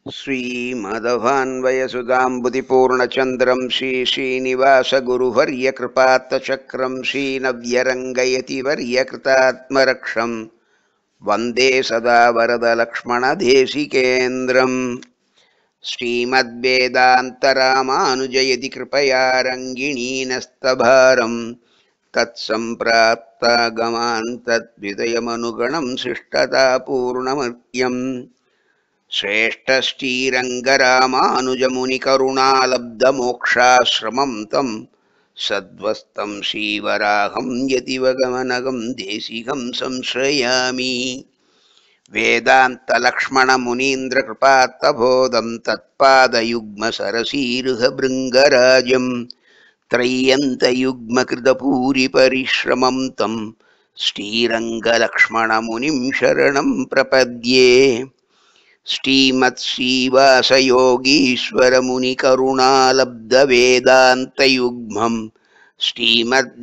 श्रीमदभान्वयसुधाम्बुतिपूर्णचन्द्रं श्रीश्रीनिवासगुरुवर्यकृपात्तचक्रं श्रीनव्यरङ्गयति वर्यकृतात्मरक्षं वन्दे सदा वरदलक्ष्मणदेशिकेन्द्रम् श्रीमद्वेदान्तरामानुजयति कृपया रङ्गिणीनस्तभारम् तत्सम्प्राप्तागमान् तद्विदयमनुगणं शिष्टतापूर्णमर्त्यम् श्रेष्ठश्रीरङ्गरामानुजमुनिकरुणालब्धमोक्षाश्रमं तं सद्वस्तं श्रीवराहं यतिवगमनगं देशिकं संश्रयामि वेदान्तलक्ष्मणमुनीन्द्रकृपात्तबोधं तत्पादयुग्मसरसीरुहभृङ्गराजं त्रय्यन्तयुग्मकृतपूरिपरिश्रमं तं श्रीरङ्गलक्ष्मणमुनिं शरणं प्रपद्ये श्रीमत्श्रीवासयोगीश्वरमुनिकरुणालब्धवेदान्तयुग्मं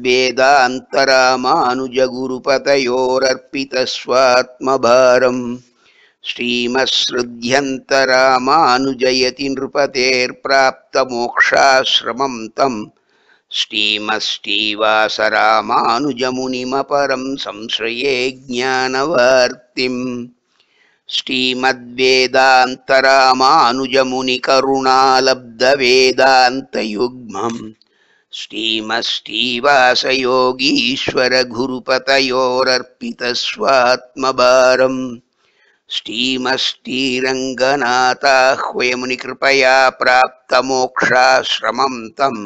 श्रीमद्वेदान्तरामानुजगुरुपतयोरर्पितस्वात्मभारम् श्रीमत्सृध्यन्तरामानुजयति नृपतेर्प्राप्तमोक्षाश्रमं तं श्रीमश्रीवासरामानुजमुनिमपरं संश्रये ज्ञानवार्तिम् श्रीमद्वेदान्तरामानुजमुनिकरुणालब्धवेदान्तयुग्मम् श्रीमश्रीवासयोगीश्वरगुरुपतयोरर्पितस्वात्मभारम् श्रीमश्रीरङ्गनाथाह्वयमुनिकृपया प्राप्तमोक्षाश्रमं तं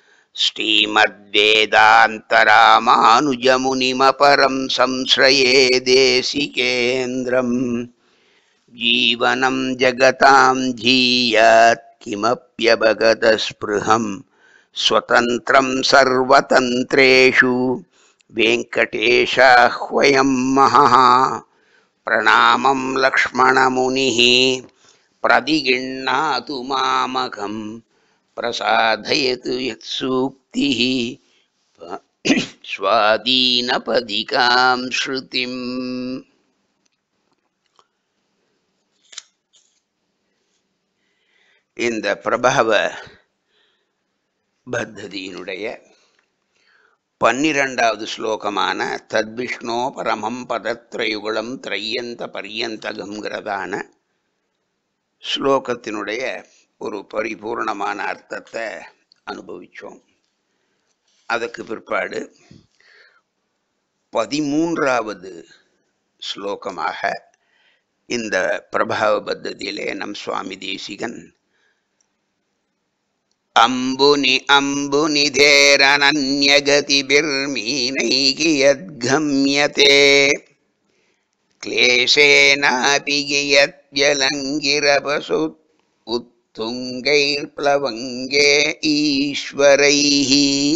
श्रीमद्वेदान्तरामानुजमुनिमपरं संश्रये देशिकेन्द्रम् जीवनं जगतां धीयात् किमप्यवगतस्पृहं स्वतन्त्रं सर्वतन्त्रेषु वेङ्कटेशाह्वयं महः प्रणामं लक्ष्मणमुनिः प्रतिगृह्णातु मामकं प्रसादयतु यत्सूक्तिः स्वादीनपदिकां श्रुतिम् இந்த பிரபவ பத்ததியினுடைய பன்னிரெண்டாவது ஸ்லோகமான தத்விஷ்ணோ பரமம் பதத்ரயுகுலம் திரையந்த பரியந்தகம்ங்கிறதான ஸ்லோகத்தினுடைய ஒரு பரிபூர்ணமான அர்த்தத்தை அனுபவித்தோம் அதுக்கு பிற்பாடு பதிமூன்றாவது ஸ்லோகமாக இந்த பிரபாவ பத்ததியிலே நம் சுவாமி தேசிகன் अम्बुनि अम्बुनिधेरनन्यगतिभिर्मीनैः यद्गम्यते क्लेशेनापि यद्व्यलङ्गिरपसु उत्तुङ्गैर्प्लवङ्गे ईश्वरैः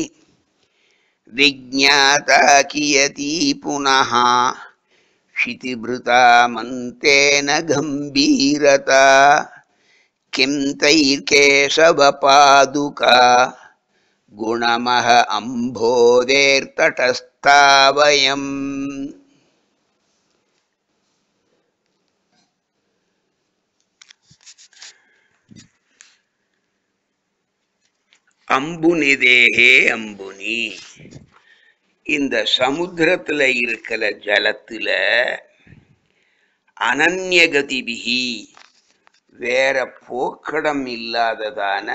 विज्ञाता कियती पुनः क्षितिभृता मन्तेन गम्भीरता किं तैर्केशवपादुका गुणमः अम्भोदेर्तटस्था वयम् அம்புனிதேகே அம்புனி இந்த சமுத்திரத்துல இருக்கிற ஜலத்துல அனன்யகதிபிகி வேற போக்கடம் இல்லாததான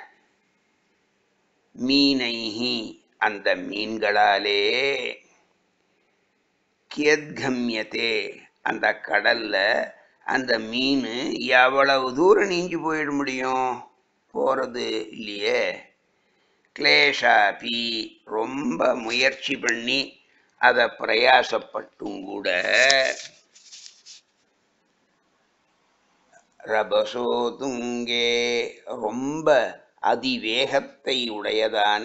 மீனைஹி அந்த மீன்களாலே கியத்கம்யத்தே அந்த கடல்ல அந்த மீன் எவ்வளவு தூரம் நீஞ்சி போயிட முடியும் போறது இல்லையே கிளேஷாபி ரொம்ப முயற்சி பண்ணி அதை பிரயாசப்பட்டும் கூட ரபசோதுங்கே ரொம்ப அதிவேகத்தை உடையதான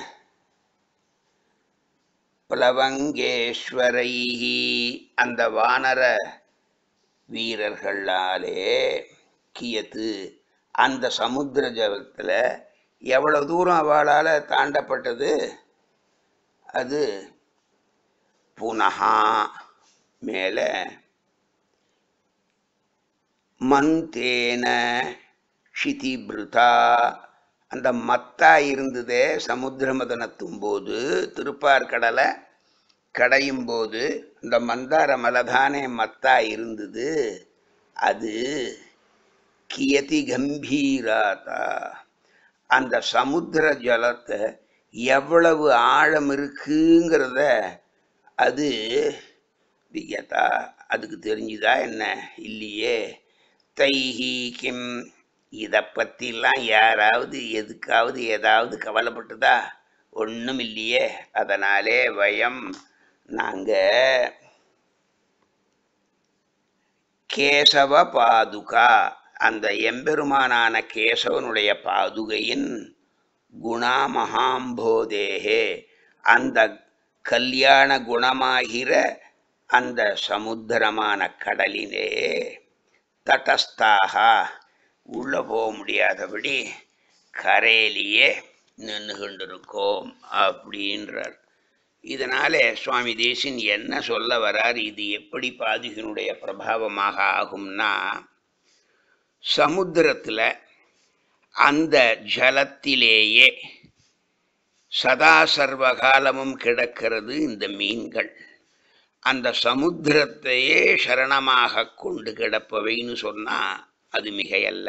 பிளவங்கேஸ்வரை அந்த வானர வீரர்களாலே கியத்து அந்த சமுத்திர ஜலத்தில் எவ்வளவு தூரம் அவளால் தாண்டப்பட்டது அது புனகா மேலே மந்தேன க்ஷிதிபிருதா அந்த மத்தா இருந்ததே சமுத்திர மதனத்தும் போது திருப்பார்கடலை கடையும் போது இந்த மந்தார மலதானே மத்தா இருந்தது அது கியதி கம்பீராதா அந்த சமுத்திர ஜலத்தை எவ்வளவு ஆழம் இருக்குங்கிறத அது வியதா அதுக்கு தெரிஞ்சுதா என்ன இல்லையே தைஹி கிம் இதை பற்றிலாம் யாராவது எதுக்காவது ஏதாவது கவலைப்பட்டுதா ஒன்றும் இல்லையே அதனாலே வயம் நாங்கள் கேசவ பாதுகா அந்த எம்பெருமானான கேசவனுடைய பாதுகையின் குணா மகாம்போதேகே அந்த கல்யாண குணமாகிற அந்த சமுத்திரமான கடலிலே தட்டஸ்தாக உள்ள போக முடியாதபடி கரையிலேயே நின்று கொண்டிருக்கோம் அப்படின்றார் இதனாலே சுவாமி தேசின் என்ன சொல்ல வரார் இது எப்படி பாதுகனுடைய பிரபாவமாக ஆகும்னா சமுத்திரத்தில் அந்த ஜலத்திலேயே சதா சர்வகாலமும் கிடக்கிறது இந்த மீன்கள் அந்த சமுத்திரத்தையே சரணமாக கொண்டு கிடப்பவைன்னு சொன்னால் அது மிகையல்ல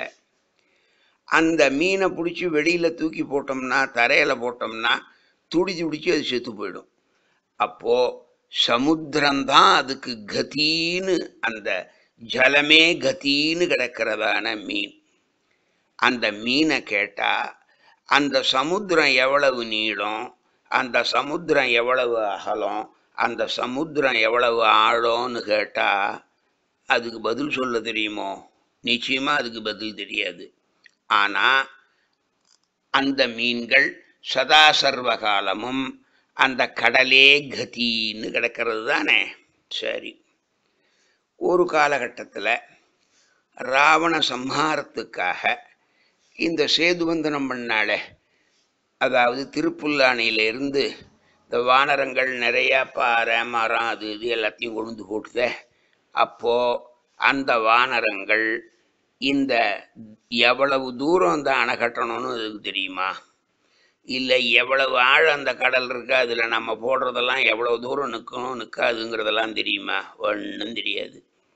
அந்த மீனை பிடிச்சி வெளியில் தூக்கி போட்டோம்னா தரையில் போட்டோம்னா துடி துடிச்சு அது செத்து போயிடும் அப்போது சமுத்திரம்தான் அதுக்கு கதின்னு அந்த ஜலமே கதின்னு கிடக்கிறதான மீன் அந்த மீனை கேட்டால் அந்த சமுத்திரம் எவ்வளவு நீளம் அந்த சமுத்திரம் எவ்வளவு அகலம் அந்த சமுத்திரம் எவ்வளவு ஆழம்னு கேட்டால் அதுக்கு பதில் சொல்ல தெரியுமோ நிச்சயமாக அதுக்கு பதில் தெரியாது ஆனால் அந்த மீன்கள் சதா சர்வகாலமும் அந்த கடலே கதின்னு கிடக்கிறது தானே சரி ஒரு காலகட்டத்தில் ராவண சம்ஹாரத்துக்காக இந்த சேதுபந்தனம் பண்ணாலே அதாவது திருப்புல்லானியிலிருந்து இந்த வானரங்கள் நிறையா பாறை மரம் அது இது எல்லாத்தையும் கொண்டு போட்டுதே அப்போது அந்த வானரங்கள் இந்த எவ்வளவு தூரம் அந்த அணை கட்டணும்னு அதுக்கு தெரியுமா இல்லை எவ்வளவு ஆழம் அந்த கடல் இருக்கு அதில் நம்ம போடுறதெல்லாம் எவ்வளவு தூரம் நிற்கணும் நிற்காதுங்கிறதெல்லாம் தெரியுமா ஒன்றும் தெரியாது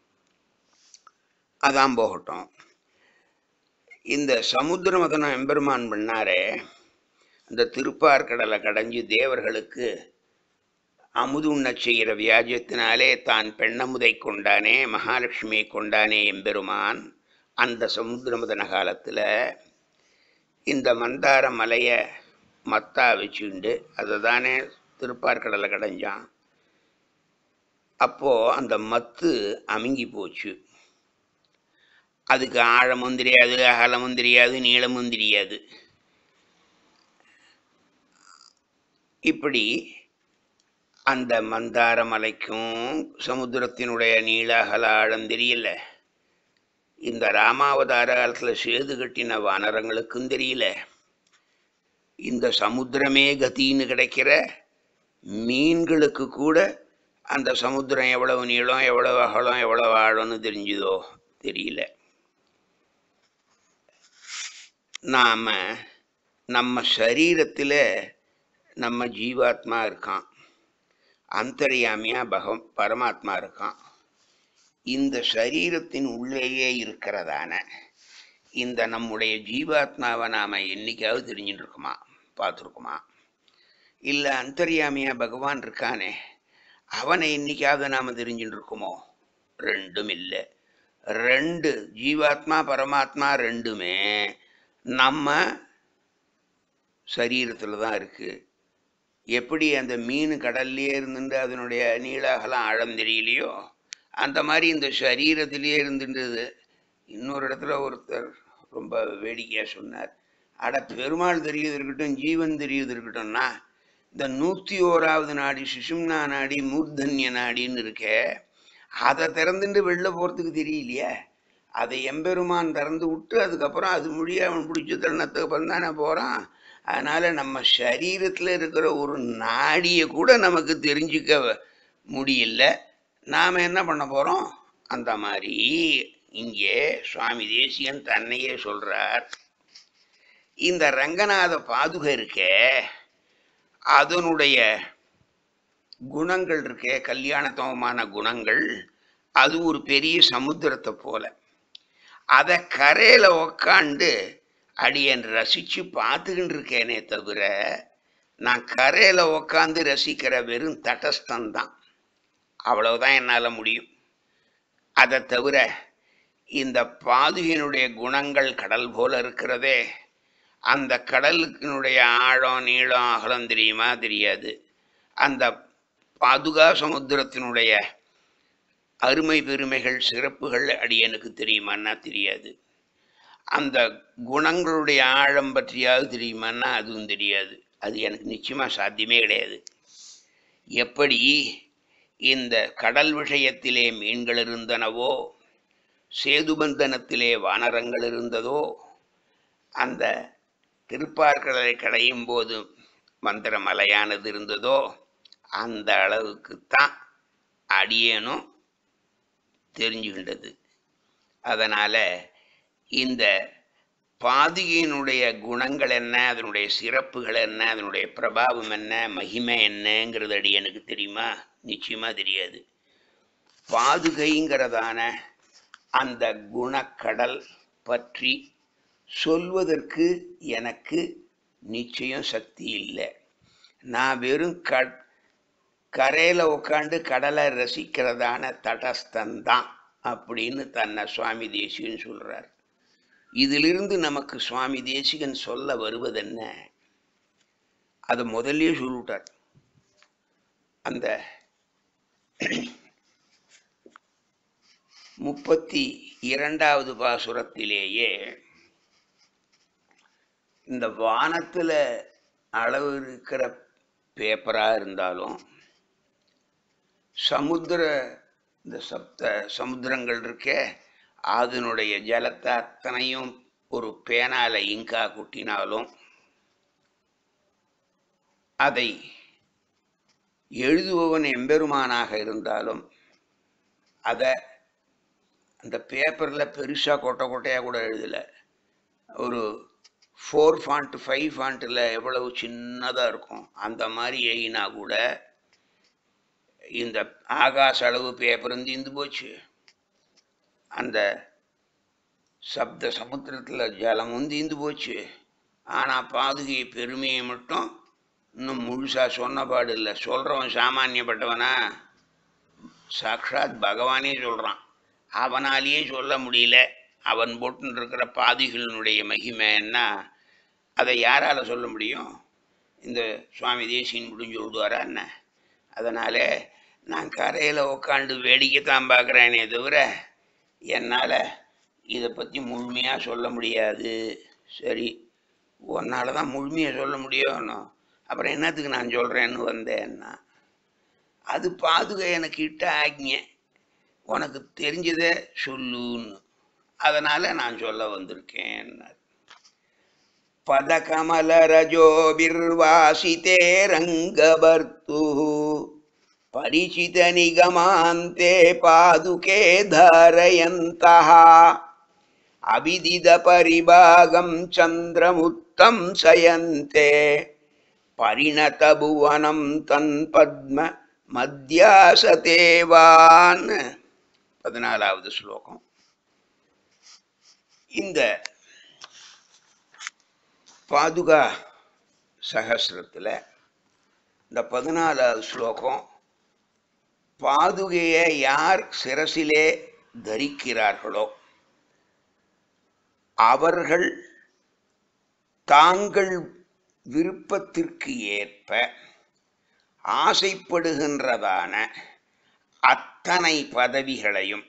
அதான் போகட்டும் இந்த சமுத்திர மதனம் எம்பெருமான் பண்ணாரே இந்த திருப்பார்கடலை கடைஞ்சு தேவர்களுக்கு அமுது உண்ணச் செய்கிற வியாஜத்தினாலே தான் பெண்ணமுதை கொண்டானே மகாலட்சுமியை கொண்டானே எம்பெருமான் அந்த சமுத்திர மதன காலத்தில் இந்த மந்தார மலையை மத்தா வச்சுண்டு அதை தானே திருப்பார்கடலை கடைஞ்சான் அப்போது அந்த மத்து அமுங்கி போச்சு அதுக்கு ஆழமும் தெரியாது அகலமும் தெரியாது நீளமும் தெரியாது இப்படி அந்த மந்தார மலைக்கும் சமுத்திரத்தினுடைய நீள அகல ஆழம் தெரியல இந்த ராமாவதார காலத்தில் சேது கட்டின வானரங்களுக்கும் தெரியல இந்த சமுத்திரமே கத்தின்னு கிடைக்கிற மீன்களுக்கு கூட அந்த சமுத்திரம் எவ்வளவு நீளம் எவ்வளவு அகலம் எவ்வளவு ஆழம்னு தெரிஞ்சுதோ தெரியல நாம் நம்ம சரீரத்தில் நம்ம ஜீவாத்மா இருக்கான் அந்தரியாமியாக பகம் பரமாத்மா இருக்கான் இந்த சரீரத்தின் உள்ளேயே இருக்கிறதான இந்த நம்முடைய ஜீவாத்மாவை நாம் என்னைக்காவது தெரிஞ்சுட்டு இருக்குமா பார்த்துருக்குமா இல்லை அந்தரியாமியாக பகவான் இருக்கானே அவனை என்னைக்காவது நாம் தெரிஞ்சுட்டு இருக்குமோ ரெண்டும் இல்லை ரெண்டு ஜீவாத்மா பரமாத்மா ரெண்டுமே நம்ம சரீரத்தில் தான் இருக்குது எப்படி அந்த மீன் கடல்லையே இருந்துட்டு அதனுடைய நீளாகலாம் ஆழம் தெரியலையோ அந்த மாதிரி இந்த சரீரத்திலேயே இருந்துன்றது இன்னொரு இடத்துல ஒருத்தர் ரொம்ப வேடிக்கையாக சொன்னார் அட பெருமாள் தெரியுது இருக்கட்டும் ஜீவன் தெரியுது இருக்கட்டும்னா இந்த நூற்றி ஓராவது நாடி சுஷும்னா நாடி மூர்தன்ய நாடின்னு இருக்கே அதை திறந்துட்டு வெளில போகிறதுக்கு தெரியலையே அதை எம்பெருமான் திறந்து விட்டு அதுக்கப்புறம் அது முடிய அவன் பிடிச்ச தருணத்துக்கு அப்புறம் தானே போகிறான் அதனால் நம்ம சரீரத்தில் இருக்கிற ஒரு நாடியை கூட நமக்கு தெரிஞ்சுக்க முடியல நாம் என்ன பண்ண போகிறோம் அந்த மாதிரி இங்கே சுவாமி தேசியன் தன்னையே சொல்றார் இந்த ரங்கநாத பாதுகை இருக்கே அதனுடைய குணங்கள் இருக்கே கல்யாணத்தமமான குணங்கள் அது ஒரு பெரிய சமுத்திரத்தை போல அதை கரையில் உக்காண்டு அடியன் ரசித்து பார்த்துக்கிட்டு இருக்கேனே தவிர நான் கரையில் உக்காந்து ரசிக்கிற வெறும் தட்டஸ்தந்தான் அவ்வளவுதான் என்னால் முடியும் அதை தவிர இந்த பாதுகையினுடைய குணங்கள் கடல் போல இருக்கிறதே அந்த கடலுக்கினுடைய ஆழம் நீளம் அகலம் தெரியுமா தெரியாது அந்த பாதுகா சமுத்திரத்தினுடைய அருமை பெருமைகள் சிறப்புகள் அடியனுக்கு தெரியுமான்னா தெரியாது அந்த குணங்களுடைய ஆழம் பற்றியாவது தெரியுமான்னா அதுவும் தெரியாது அது எனக்கு நிச்சயமாக சாத்தியமே கிடையாது எப்படி இந்த கடல் விஷயத்திலே மீன்கள் இருந்தனவோ சேதுபந்தனத்திலே வானரங்கள் இருந்ததோ அந்த திருப்பார்கடலை கடையும் போது மந்திர மலையானது இருந்ததோ அந்த அளவுக்குத்தான் அடியேனும் தெரிஞ்சுகின்றது அதனால் இந்த பாதுகையினுடைய குணங்கள் என்ன அதனுடைய சிறப்புகள் என்ன அதனுடைய பிரபாவம் என்ன மகிமை என்னங்கிறது அடி எனக்கு தெரியுமா நிச்சயமாக தெரியாது பாதுகைங்கிறதான அந்த குணக்கடல் பற்றி சொல்வதற்கு எனக்கு நிச்சயம் சக்தி இல்லை நான் வெறும் க கரையில் உட்காந்து கடலை ரசிக்கிறதான தடஸ்தந்தான் அப்படின்னு தன்னை சுவாமி தேசிகன் சொல்கிறார் இதிலிருந்து நமக்கு சுவாமி தேசிகன் சொல்ல வருவதென்ன அதை முதல்லயே சொல்லிவிட்டார் அந்த முப்பத்தி இரண்டாவது பாசுரத்திலேயே இந்த வானத்தில் அளவு இருக்கிற பேப்பராக இருந்தாலும் சமுத்திர இந்த சப்த சமுத்திரங்கள் இருக்கே அதனுடைய ஜலத்தை அத்தனையும் ஒரு பேனால இங்கா குட்டினாலும் அதை எழுதுபவன் எம்பெருமானாக இருந்தாலும் அதை அந்த பேப்பரில் பெருசாக கொட்டை கொட்டையாக கூட எழுதலை ஒரு ஃபோர் ஃபாண்ட் ஃபைவ் ஃபாண்ட்டில் எவ்வளவு சின்னதாக இருக்கும் அந்த மாதிரி எழுதினா கூட இந்த ஆகாச அளவு பேப்பரும் தீர்ந்து போச்சு அந்த சப்த சமுத்திரத்தில் ஜலமும் தீர்ந்து போச்சு ஆனால் பாதுகை பெருமையை மட்டும் இன்னும் முழுசாக சொன்ன பாடு இல்லை சொல்கிறவன் சாமானியப்பட்டவனா சாக்ஷாத் பகவானே சொல்கிறான் அவனாலேயே சொல்ல முடியல அவன் போட்டுன்னு இருக்கிற பாதிகளினுடைய மகிமை என்ன அதை யாரால் சொல்ல முடியும் இந்த சுவாமி தேசியன் முடிஞ்சு விடுவாரா என்ன அதனால் நான் கரையில் உட்காந்து வேடிக்கை தான் பார்க்குறேனே தவிர என்னால் இதை பற்றி முழுமையாக சொல்ல முடியாது சரி உன்னால் தான் முழுமையாக சொல்ல முடியும் அப்புறம் என்னத்துக்கு நான் சொல்கிறேன்னு வந்தேன்னா அது பாதுகை எனக்கு இட்ட ஆக்ஞை உனக்கு தெரிஞ்சதை சொல்லுன்னு அதனால் நான் சொல்ல வந்திருக்கேன் பதகமலரஜோபிர்வாசிதே ரங்கபர்த்து பரிச்சித நிகமாந்தே பாதுகே தாரயந்தः அவிதித பரிபாகம் சந்திரமுத்தம் சயந்தே பரிணத புவனம் தன் பத்ம மத்தியாசதேவான் பதினாலாவது ஸ்லோகம் இந்த பாதுகா சகசிரத்தில் இந்த பதினாலாவது ஸ்லோகம் பாதுகையை யார் சிரசிலே தரிக்கிறார்களோ அவர்கள் தாங்கள் விருப்பத்திற்கு ஏற்ப ஆசைப்படுகின்றதான அத்தனை பதவிகளையும்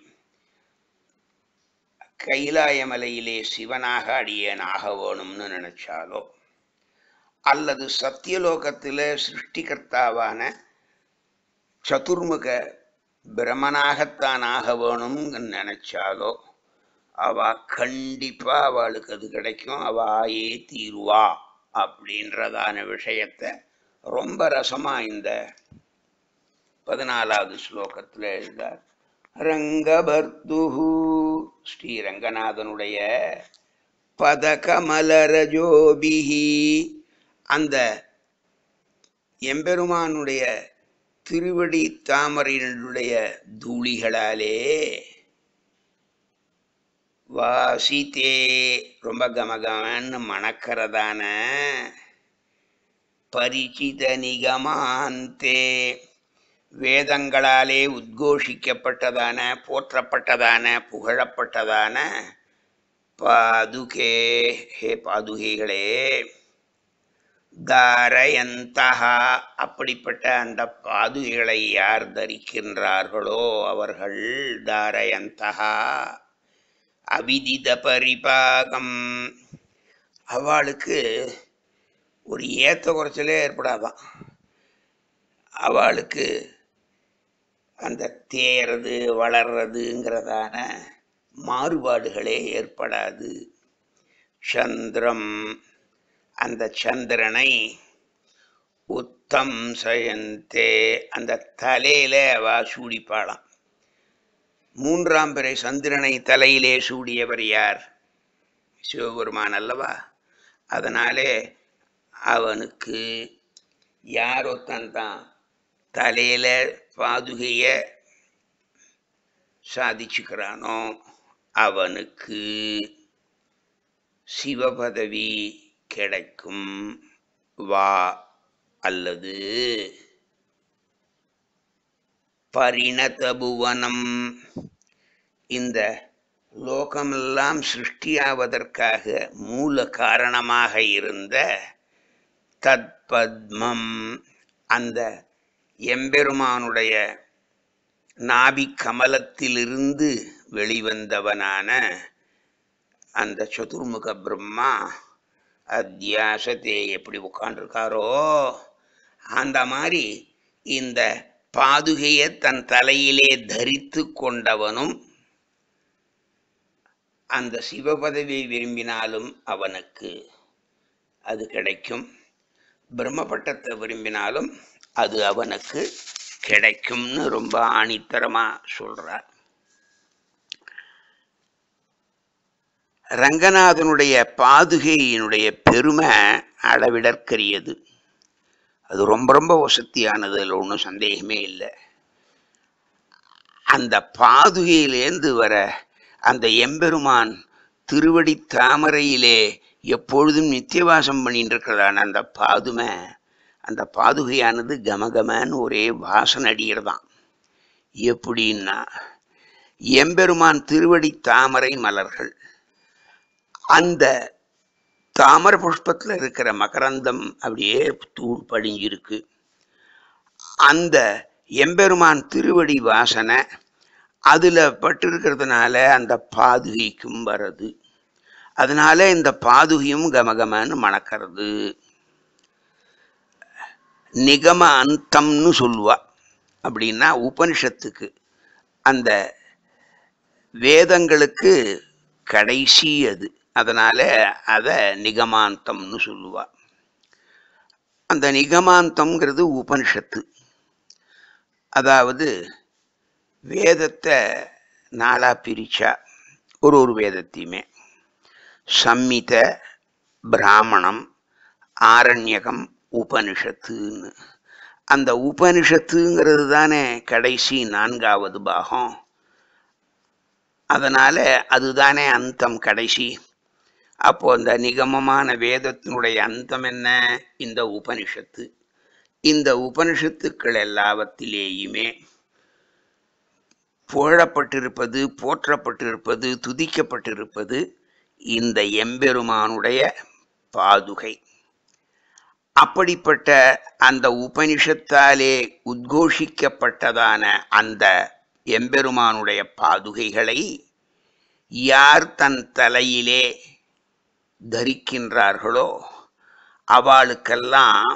கைலாயமலையிலே சிவனாக அடியேனாக வேணும்னு நினைச்சாலோ அல்லது சத்தியலோகத்தில் சிருஷ்டிகர்த்தாவான சதுர்முக பிரமனாகத்தான் ஆக வேணும்னு நினைச்சாலோ அவ கண்டிப்பா அவளுக்கு அது கிடைக்கும் அவ ஆயே தீருவா அப்படின்றதான விஷயத்தை ரொம்ப ரசமா இந்த பதினாலாவது ஸ்லோகத்தில் எழுதார் ரங்கபர்துஹு ஸ்ரீரங்கநாதனுடைய பதகமலரஜோபிஹி அந்த எம்பெருமானுடைய திருவடி தாமரையினுடைய தூளிகளாலே வாசித்தே ரொம்ப கமகமன்னு மணக்கிறதான பரிச்சித நிகமாந்தே வேதங்களாலே உத்கோஷிக்கப்பட்டதான போற்றப்பட்டதான புகழப்பட்டதான பாதுகே ஹே பாதுகைகளே தாரயந்தகா அப்படிப்பட்ட அந்த பாதுகைகளை யார் தரிக்கின்றார்களோ அவர்கள் தாரயந்தகா அவிதித பரிபாகம் அவளுக்கு ஒரு ஏத்த குறைச்சலே ஏற்படாதான் அவளுக்கு அந்த தேறது வளர்றதுங்கிறதான மாறுபாடுகளே ஏற்படாது சந்திரம் அந்த சந்திரனை உத்தம் சயந்தே அந்த தலையில அவ சூடிப்பாளாம் மூன்றாம் பிறை சந்திரனை தலையிலே சூடியவர் யார் சிவபெருமான் அல்லவா அதனாலே அவனுக்கு யார் ஒருத்தன் தான் தலையில பாதுகைய சாதிச்சுக்கிறானோ அவனுக்கு சிவபதவி கிடைக்கும் வா அல்லது பரிணதபுவனம் இந்த லோகமெல்லாம் சிருஷ்டியாவதற்காக மூல காரணமாக இருந்த தத்பத்மம் அந்த எம்பெருமானுடைய நாபி கமலத்திலிருந்து வெளிவந்தவனான அந்த சதுர்முக பிரம்மா அத்தியாசத்தை எப்படி உட்காண்டிருக்காரோ அந்த மாதிரி இந்த பாதுகையை தன் தலையிலே தரித்து கொண்டவனும் அந்த சிவபதவியை விரும்பினாலும் அவனுக்கு அது கிடைக்கும் பிரம்மபட்டத்தை விரும்பினாலும் அது அவனுக்கு கிடைக்கும்னு ரொம்ப ஆணித்தரமா சொல்றார் ரங்கநாதனுடைய பாதுகையினுடைய பெருமை அளவிடற்கரியது அது ரொம்ப ரொம்ப வசதியானது அதில் ஒன்றும் சந்தேகமே இல்லை அந்த பாதுகையிலேந்து வர அந்த எம்பெருமான் திருவடி தாமரையிலே எப்பொழுதும் நித்தியவாசம் பண்ணிட்டு இருக்கிறதான அந்த பாதுமை அந்த பாதுகையானது கமகமன்னு ஒரே வாசனை அடிக்கிறதாம் எப்படின்னா எம்பெருமான் திருவடி தாமரை மலர்கள் அந்த தாமர புஷ்பத்தில் இருக்கிற மகரந்தம் அப்படியே தூள் படிஞ்சிருக்கு அந்த எம்பெருமான் திருவடி வாசனை அதில் பட்டிருக்கிறதுனால அந்த பாதுகைக்கும் வருது அதனால இந்த பாதுகையும் கமகமன்னு மணக்கிறது நிகம அந்தம்னு சொல்லுவா அப்படின்னா உபனிஷத்துக்கு அந்த வேதங்களுக்கு கடைசி அது அதனால அதை நிகமாந்தம்னு சொல்லுவா அந்த நிகமாந்தம்ங்கிறது உபனிஷத்து அதாவது வேதத்தை நாலா பிரிச்சா ஒரு ஒரு வேதத்தையுமே சம்மித பிராமணம் ஆரண்யகம் உபனிஷத்துன்னு அந்த உபனிஷத்துங்கிறது தானே கடைசி நான்காவது பாகம் அதனால அதுதானே அந்தம் கடைசி அப்போ அந்த நிகமமான வேதத்தினுடைய அந்தம் என்ன இந்த உபனிஷத்து இந்த உபனிஷத்துக்கள் எல்லாவற்றிலேயுமே புகழப்பட்டிருப்பது போற்றப்பட்டிருப்பது துதிக்கப்பட்டிருப்பது இந்த எம்பெருமானுடைய பாதுகை அப்படிப்பட்ட அந்த உபனிஷத்தாலே உத்கோஷிக்கப்பட்டதான அந்த எம்பெருமானுடைய பாதுகைகளை யார் தன் தலையிலே தரிக்கின்றார்களோ அவளுக்கெல்லாம்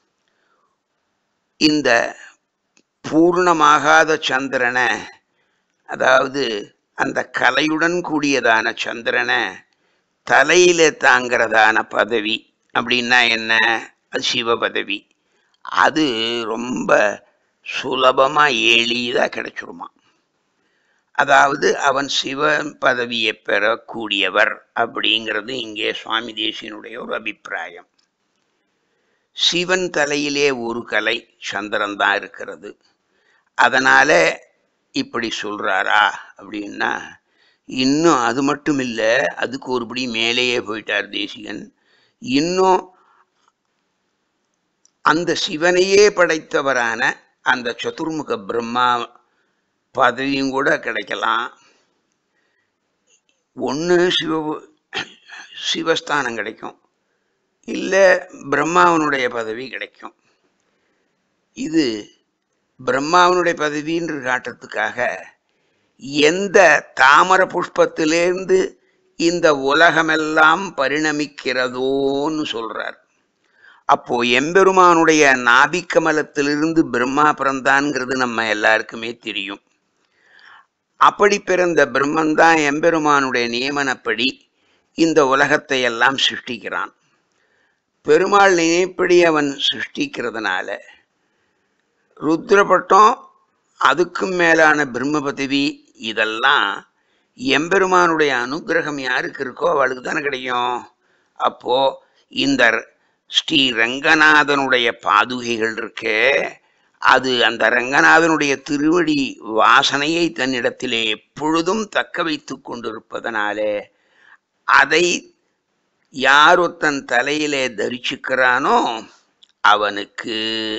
இந்த பூர்ணமாகாத சந்திரனை அதாவது அந்த கலையுடன் கூடியதான சந்திரனை தலையில தாங்கிறதான பதவி அப்படின்னா என்ன அது சிவ பதவி அது ரொம்ப சுலபமாக எளிதாக கிடைச்சிருமா அதாவது அவன் சிவன் பதவியை பெறக்கூடியவர் அப்படிங்கிறது இங்கே சுவாமி தேசியனுடைய ஒரு அபிப்பிராயம் சிவன் தலையிலே ஒரு கலை சந்திரன் தான் இருக்கிறது அதனால இப்படி சொல்றாரா அப்படின்னா இன்னும் அது மட்டும் இல்லை அதுக்கு ஒருபடி மேலேயே போயிட்டார் தேசிகன் இன்னும் அந்த சிவனையே படைத்தவரான அந்த சதுர்முக பிரம்மா பதவியும் கூட கிடைக்கலாம் ஒன்று சிவ சிவஸ்தானம் கிடைக்கும் இல்லை பிரம்மாவனுடைய பதவி கிடைக்கும் இது பிரம்மாவனுடைய பதவின்று காட்டுறதுக்காக எந்த தாமர புஷ்பத்திலேருந்து இந்த உலகமெல்லாம் பரிணமிக்கிறதோன்னு சொல்றார் அப்போ எம்பெருமானுடைய நாபிக்கமலத்திலிருந்து பிரம்மா பிறந்தான்ங்கிறது நம்ம எல்லாருக்குமே தெரியும் அப்படி பிறந்த பிரம்மன் தான் எம்பெருமானுடைய நியமனப்படி இந்த உலகத்தை எல்லாம் சிருஷ்டிக்கிறான் பெருமாள் நினைப்படி அவன் சிருஷ்டிக்கிறதுனால ருத்ரபட்டம் அதுக்கும் மேலான பிரம்ம பதவி இதெல்லாம் எம்பெருமானுடைய அனுகிரகம் யாருக்கு இருக்கோ அவளுக்கு தானே கிடைக்கும் அப்போ இந்த ஸ்ரீ ரங்கநாதனுடைய பாதுகைகள் இருக்கே அது அந்த ரங்கநாதனுடைய திருவடி வாசனையை தன்னிடத்திலே எப்பொழுதும் தக்க வைத்து கொண்டிருப்பதனாலே அதை யார் ஒருத்தன் தலையிலே தரிச்சுக்கிறானோ அவனுக்கு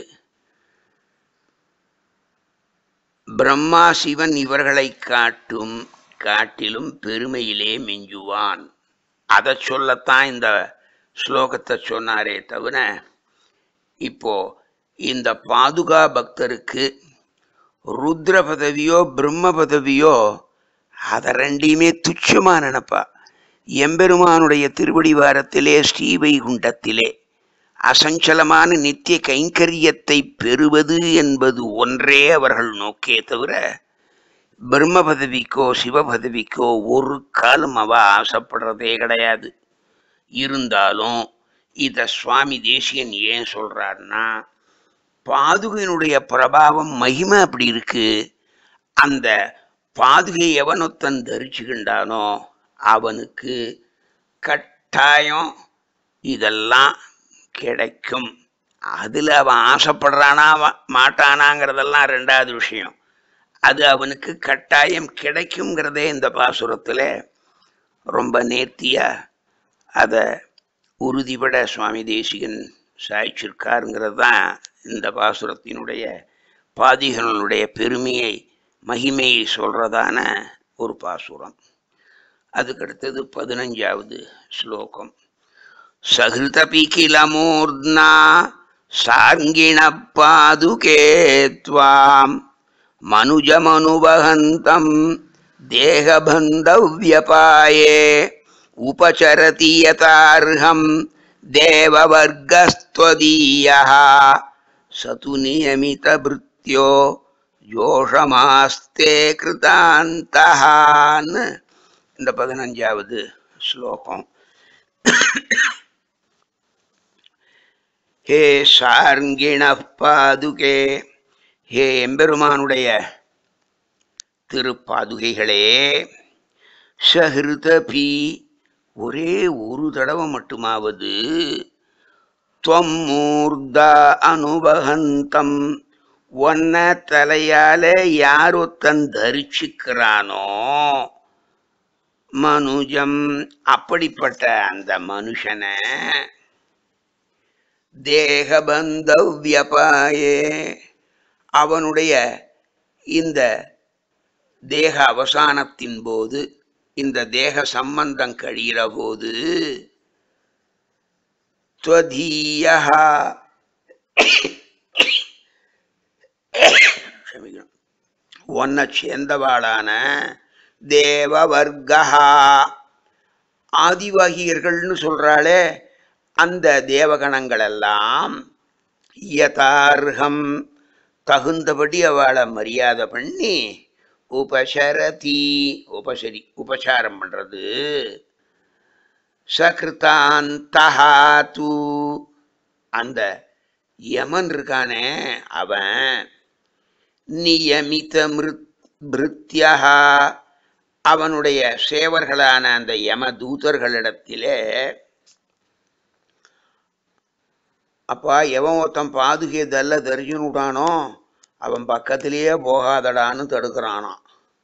பிரம்மா சிவன் இவர்களை காட்டும் காட்டிலும் பெருமையிலே மிஞ்சுவான் அதை சொல்லத்தான் இந்த ஸ்லோகத்தை சொன்னாரே தவிர இப்போ இந்த பாதுகா பக்தருக்கு ருத்ர பதவியோ பிரம்ம பதவியோ அதை ரெண்டையுமே துச்சமா நினைப்பா எம்பெருமானுடைய திருவடி வாரத்திலே ஸ்ரீவைகுண்டத்திலே அசஞ்சலமான நித்திய கைங்கரியத்தை பெறுவது என்பது ஒன்றே அவர்கள் நோக்கே தவிர பிரம்ம பதவிக்கோ சிவ பதவிக்கோ ஒரு காலம் அவ ஆசைப்படுறதே கிடையாது இருந்தாலும் இத சுவாமி தேசியன் ஏன் சொல்றாருன்னா பாதுகையினுடைய பிரபாவம் மகிமை அப்படி இருக்கு அந்த பாதுகை எவனொத்தன் தரிச்சுக்கின்றானோ அவனுக்கு கட்டாயம் இதெல்லாம் கிடைக்கும் அதில் அவன் ஆசைப்படுறானா வ- மாட்டானாங்கிறதெல்லாம் ரெண்டாவது விஷயம் அது அவனுக்கு கட்டாயம் கிடைக்குங்கிறதே இந்த பாசுரத்தில் ரொம்ப நேர்த்தியாக அதை உறுதிபட சுவாமி தேசிகன் சாய்ச்சிருக்காருங்கிறது தான் இந்த பாசுரத்தினுடைய பாதிகளுடைய பெருமையை மகிமையை சொல்றதான ஒரு பாசுரம் அதுக்கடுத்தது பதினஞ்சாவது ஸ்லோகம் சகிருதபி கில மூர்த்னா சார்ங்கிண பாதுகே த்வாம் மனுஜமனுபகந்தம் தேகபந்தவ்யபாயே உபசரதி யதார்ஹம் தேவவர்கஸ்த்வதீயः சது நியமிதபிருத்யோ ஜோஷமாஸ்தே கிருதாந்தஹான்னு இந்த பதினஞ்சாவது ஸ்லோகம் ஹே சார்ங்கிண பாதுகே ஹே எம்பெருமானுடைய திருப்பாதுகைகளே சஹிருதபி ஒரே ஒரு தடவை மட்டுமாவது துவம்மூர்தா அனுபகந்தம் ஒன்ன தலையால யார் ஒருத்தன் தரிச்சுக்கிறானோ மனுஜம் அப்படிப்பட்ட அந்த மனுஷனை தேகபந்தவ்யபாயே அவனுடைய இந்த தேக அவசானத்தின் போது இந்த தேக சம்பந்தம் கழிகிற போது त्वदीयः க்ஷமிக்கணும் உன்னை சேர்ந்தவாளான தேவவர்கா ஆதிவாகியர்கள்னு சொல்றாளே அந்த தேவகணங்கள் எல்லாம் யதார்ஹம் தகுந்தபடி அவளை மரியாதை பண்ணி உபசரதி உபசரி உபசாரம் பண்றது சகிருத்தாந்தஹா தூ அந்த யமன் இருக்கானே அவன் நியமித மிருத் பிருத்யா அவனுடைய சேவர்களான அந்த யம தூதர்களிடத்திலே அப்பா எவன் ஒருத்தன் பாதுகையை தல்ல தெரிஞ்சுன்னு விட்டானோ அவன் பக்கத்திலேயே போகாதடான்னு தடுக்கிறானாம்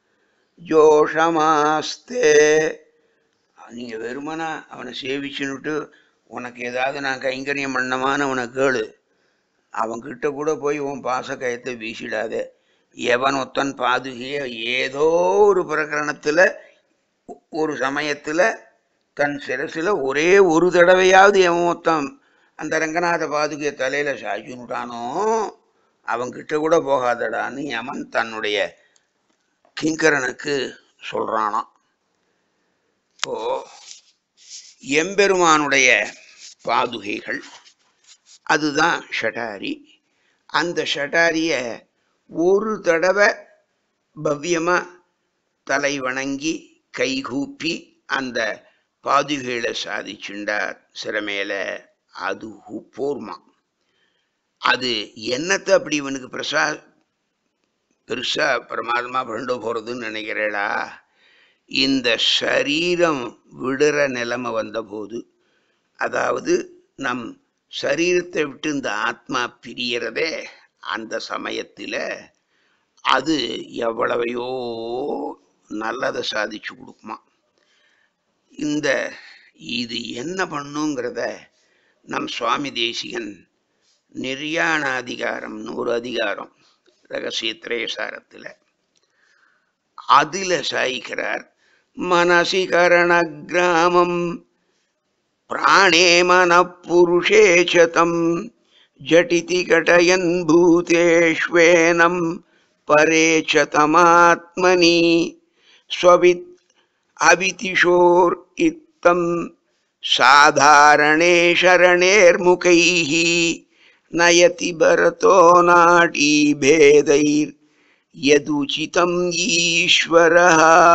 ஜோஷமாஸ்தே நீங்கள் வெறுமனா அவனை சேவிச்சுன்னுட்டு உனக்கு ஏதாவது நான் கைங்கரியம் பண்ணமான்னு அவனை கேளு அவன்கிட்ட கூட போய் உன் பாசக்கயத்தை வீசிடாத எவன் ஒத்தன் பாதுகைய ஏதோ ஒரு பிரகரணத்தில் ஒரு சமயத்தில் தன் சிரசில் ஒரே ஒரு தடவையாவது எவன் ஒருத்தன் அந்த ரங்கநாத பாதுகையை தலையில் சாய்ச்சுட்டானோ அவன்கிட்ட கூட போகாதடான்னு யமன் தன்னுடைய கிங்கரனுக்கு சொல்கிறானாம் இப்போ எம்பெருமானுடைய பாதுகைகள் அதுதான் ஷடாரி அந்த ஷடாரிய ஒரு தடவை பவ்யமாக தலை வணங்கி கைகூப்பி அந்த பாதுகைகளை சாதிச்சுண்டார் சிறமேல அது போர்மா அது என்னத்தை அப்படி இவனுக்கு பிரசா பெருசா பிரமாதமா பண்ண போறதுன்னு நினைக்கிறேடா இந்த சரீரம் விடுற நிலைமை வந்தபோது அதாவது நம் சரீரத்தை விட்டு இந்த ஆத்மா பிரியறதே அந்த சமயத்தில் அது எவ்வளவையோ நல்லதை சாதிச்சு கொடுக்குமா இந்த இது என்ன பண்ணுங்கிறத நம் சுவாமி தேசிகன் நிர்யாணாதிகாரம்னு ஒரு அதிகாரம் ரகசிய திரேசாரத்தில் அதில் சாய்க்கிறார் மனசி கரண கிராமம் பிராணே மனப்புருஷே சதம் ஜட்டிதி கடயன் பூதேஷ்வேனம் பரே சதமாத்மனி ஸ்வவித் அவிதிஷோர் இத்தம் சாதாரணே शरणेर्मुखैः नयति भरतो नाडीभेदैर् यदुचितम् ஈஸ்வரः